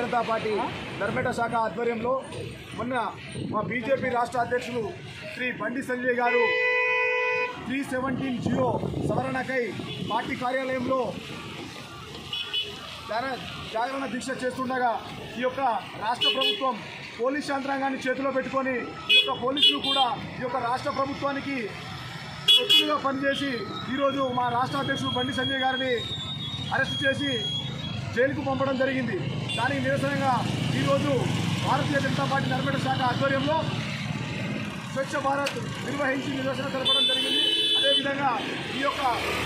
Janata party ధర్మేట శాఖ ఆధ్వర్యంలో మొన్న మా బీజేపీ రాష్ట్ర అధ్యక్షులు Shri Bandi Sanjay garu three seventeen GO సవరణకై పార్టీ కార్యాలయంలో జాగ- జాగరణ దీక్ష చేస్తుండగా ఈ యొక్క రాష్ట్ర ప్రభుత్వం పోలీస్ యంత్రాంగాన్ని చేతిలో పెట్టుకొని ఈ యొక్క పోలీసులు కూడా ఈ యొక్క రాష్ట్ర ప్రభుత్వానికి తొత్తులుగా పనిచేసి ఈరోజు మా రాష్ట్ర అధ్యక్షుడు బండి సంజయ్ గారిని అరెస్ట్ చేసి జైలుకు పంపడం జరిగింది దానికి నిరసనగా ఈరోజు భారతీయ జనతా పార్టీ నర్మేట శాఖ ఆధ్వర్యంలో స్వచ్ఛ భారత్ నిర్వహించి నిరసన తెలపడం జరిగింది అదేవిధంగా ఈ యొక్క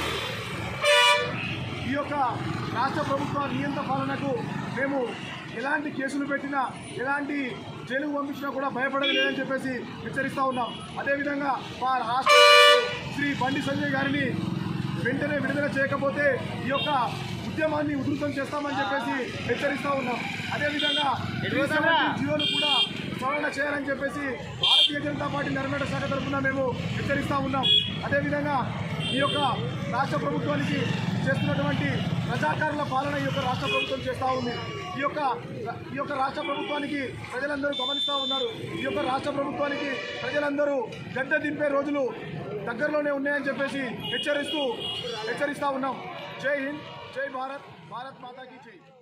ఈ యొక్క రాష్ట్ర ప్రభుత్వ నియంత్రణ పాలనకు మేము ఎలాంటి కేసులు పెట్టినా ఎలాంటి జైలుకు పంపించినా కూడా భయపడేది లేదని చెప్పేసి హెచ్చరిస్తూ ఉన్నాం అదేవిధంగా మా రాష్ట్ర అధ్యక్షుడు శ్రీ బండి సంజయ్ గారిని వెంటనే విడుదల చేయకపోతే ఈ యొక్క ఉద్యమాన్ని ఉధృతం చేస్తామని చెప్పేసి హెచ్చరిస్తూ ఉన్నాం అదేవిధంగా జియోను కూడా సవరణ చేయాలని చెప్పేసి భారతీయ జనతా పార్టీ నర్మేట శాఖ తరఫున మేము హెచ్చరిస్తూ ఉన్నాం అదేవిధంగా ఈ యొక్క రాష్ట్ర ప్రభుత్వానికి చేస్తున్నటువంటి ప్రజాకారుల పాలన ఈ యొక్క రాష్ట్ర ప్రభుత్వం చేస్తూ ఉంది ఈ యొక్క ఈ యొక్క రాష్ట్ర ప్రభుత్వానికి ప్రజలందరూ గమనిస్తూ ఉన్నారు ఈ యొక్క రాష్ట్ర ప్రభుత్వానికి ప్రజలందరూ గడ్డ దింపే రోజులు దగ్గరలోనే ఉన్నాయని చెప్పేసి హెచ్చరిస్తూ హెచ్చరిస్తూ ఉన్నాం జై హింద్ జై భారత్ భారత్ మాతాకి జై